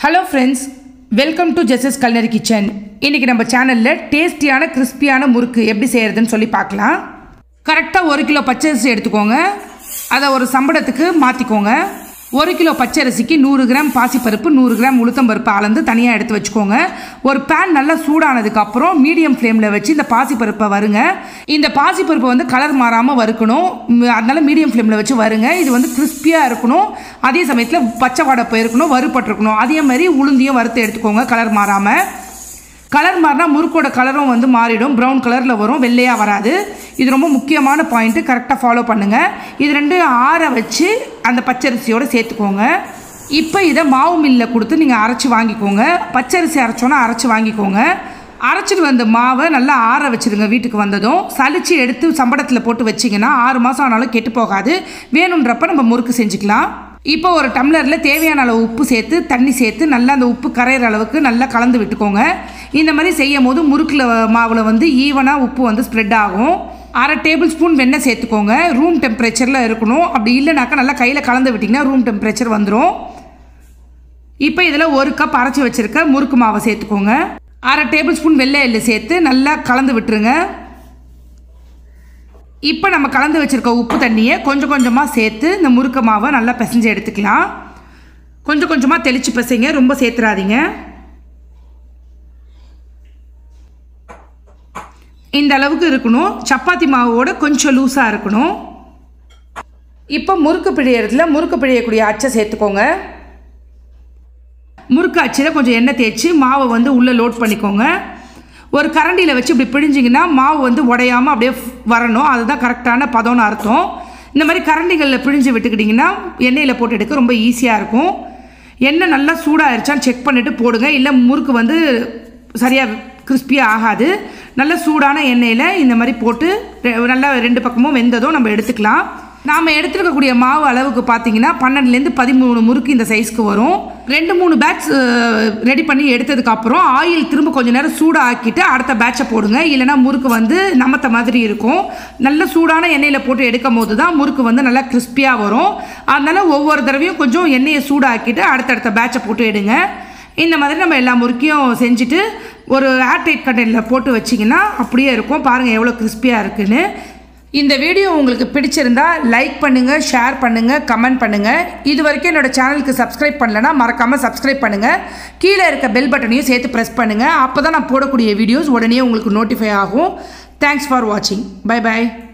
hello friends welcome to Jesus culinary kitchen இன்றைக்கி நம்ம சேனலில் டேஸ்டியான கிறிஸ்பியான முறுக்கு எப்படி செய்கிறதுன்னு சொல்லி பார்க்கலாம் கரெக்டாக ஒரு கிலோ பச்சரிசி எடுத்துக்கோங்க அதை ஒரு சம்பளத்துக்கு மாற்றிக்கோங்க ஒரு கிலோ பச்சரிசிக்கு நூறு கிராம் பாசிப்பருப்பு நூறு கிராம் உளுத்தம்பருப்பு அளந்து தனியாக எடுத்து வச்சுக்கோங்க ஒரு பேன் நல்லா சூடானதுக்கப்புறம் மீடியம் ஃப்ளேமில் வச்சு இந்த பாசிப்பருப்பை வருங்க இந்த பாசிப்பருப்பை வந்து கலர் மாறாமல் வறுக்கணும் ம், அதனால மீடியம் ஃப்ளேமில் வச்சு வருங்க இது வந்து கிறிஸ்பியாக இருக்கணும் அதே சமயத்தில் பச்சை வாடை போயிருக்கணும் வறுபட்டிருக்கணும் அதே மாதிரி உளுந்தியும் வறுத்து எடுத்துக்கோங்க கலர் மாறாமல் கலர் மாறினா முறுக்கோட கலரும் வந்து மாறிடும் ப்ரௌன் கலரில் வரும் வெள்ளையாக வராது இது ரொம்ப முக்கியமான பாயிண்ட்டு கரெக்டாக ஃபாலோ பண்ணுங்கள் இது ரெண்டு ஆற வச்சு அந்த பச்சரிசியோடு சேர்த்துக்கோங்க இப்போ இதை மாவு மில்லில் கொடுத்து நீங்கள் அரைச்சி வாங்கிக்கோங்க பச்சரிசி அரைச்சோன்னா அரைச்சி வாங்கிக்கோங்க அரைச்சிட்டு வந்த மாவை நல்லா ஆற வச்சிருங்க வீட்டுக்கு வந்ததும் சலிச்சு எடுத்து சம்படத்தில் போட்டு வச்சிங்கன்னா ஆறு மாதம் ஆனாலும் கெட்டு போகாது வேணுன்றப்ப நம்ம முறுக்கு செஞ்சுக்கலாம் இப்போ ஒரு டம்ளரில் தேவையான அளவு உப்பு சேர்த்து தண்ணி சேர்த்து நல்லா அந்த உப்பு கரையிற அளவுக்கு நல்லா கலந்து விட்டுக்கோங்க இந்த மாதிரி செய்யும் போது முறுக்கில் மாவில் வந்து ஈவனாக உப்பு வந்து ஸ்ப்ரெட் ஆகும் அரை டேபிள் ஸ்பூன் வெண்ணெய் சேர்த்துக்கோங்க ரூம் டெம்பரேச்சரில் இருக்கணும் அப்படி இல்லைனாக்கா நல்லா கையில் கலந்து விட்டிங்கன்னா ரூம் டெம்பரேச்சர் வந்துடும் இப்போ இதில் ஒரு கப் அரைச்சி வச்சுருக்க முறுக்கு மாவை சேர்த்துக்கோங்க அரை டேபிள் ஸ்பூன் வெள்ளை எள்ளு சேர்த்து நல்லா கலந்து விட்டுருங்க இப்போ நம்ம கலந்து வச்சுருக்க உப்பு தண்ணியை கொஞ்சம் கொஞ்சமாக சேர்த்து இந்த முறுக்கு மாவை நல்லா பிசைஞ்சு எடுத்துக்கலாம் கொஞ்சம் கொஞ்சமாக தெளித்து பிசைங்க ரொம்ப சேர்த்துறாதீங்க இந்த அளவுக்கு இருக்கணும் சப்பாத்தி மாவோட கொஞ்சம் லூஸாக இருக்கணும் இப்போ முறுக்கு பிழியறதுல முறுக்கு பிழியக்கூடிய அச்சை சேர்த்துக்கோங்க முறுக்கு அச்சில் கொஞ்சம் எண்ணெய் தேய்ச்சி மாவை வந்து உள்ளே லோட் பண்ணிக்கோங்க ஒரு கரண்டியில் வச்சு இப்படி பிழிஞ்சிங்கன்னா மாவு வந்து உடையாமல் அப்படியே வரணும் அதுதான் கரெக்டான பதம்னு அர்த்தம் இந்த மாதிரி கரண்டிகளில் பிழிஞ்சு விட்டுக்கிட்டிங்கன்னா எண்ணெயில் போட்டு எடுக்க ரொம்ப ஈஸியாக இருக்கும் எண்ணெய் நல்லா சூடாகிருச்சான்னு செக் பண்ணிவிட்டு போடுங்க இல்லை முறுக்கு வந்து சரியாக கிறிஸ்பியாக ஆகாது நல்ல சூடான எண்ணெயில் இந்த மாதிரி போட்டு ரெ- நல்லா ரெண்டு பக்கமும் வெந்ததும் நம்ம எடுத்துக்கலாம் நாம் எடுத்துருக்கக்கூடிய மாவு அளவுக்கு பார்த்தீங்கன்னா பன்னெண்டுலேருந்து பதிமூணு முறுக்கு இந்த சைஸ்க்கு வரும் ரெண்டு மூணு பேட்ச் ரெடி பண்ணி எடுத்ததுக்கப்புறம் ஆயில் திரும்ப கொஞ்ச நேரம் சூடாக ஆக்கிட்டு அடுத்த பேட்சை போடுங்க இல்லைனா முறுக்கு வந்து நமத்த மாதிரி இருக்கும் நல்ல சூடான எண்ணெயில் போட்டு எடுக்கும் போது தான் முறுக்கு வந்து நல்லா கிறிஸ்பியாக வரும் அதனால ஒவ்வொரு தடவையும் கொஞ்சம் எண்ணெயை சூடாக்கிட்டு அடுத்தடுத்த பேட்சை போட்டு எடுங்க இந்த மாதிரி நம்ம எல்லா முறுக்கையும் செஞ்சுட்டு ஒரு ஏர்டைட் கண்டெய்னரில் போட்டு வச்சிங்கன்னா அப்படியே இருக்கும் பாருங்கள் எவ்வளோ கிறிஸ்பியாக இருக்குன்னு இந்த வீடியோ உங்களுக்கு பிடிச்சிருந்தா லைக் பண்ணுங்கள் ஷேர் பண்ணுங்கள் கமெண்ட் பண்ணுங்கள் இது வரைக்கும் என்னோட சேனலுக்கு சப்ஸ்கிரைப் பண்ணலனா மறக்காமல் சப்ஸ்கிரைப் பண்ணுங்கள் கீழே இருக்க பெல் பட்டனையும் சேர்த்து ப்ரெஸ் பண்ணுங்கள் அப்போ தான் நான் போடக்கூடிய வீடியோஸ் உடனே உங்களுக்கு நோட்டிஃபை ஆகும் தேங்க்ஸ் ஃபார் வாட்சிங் பை பை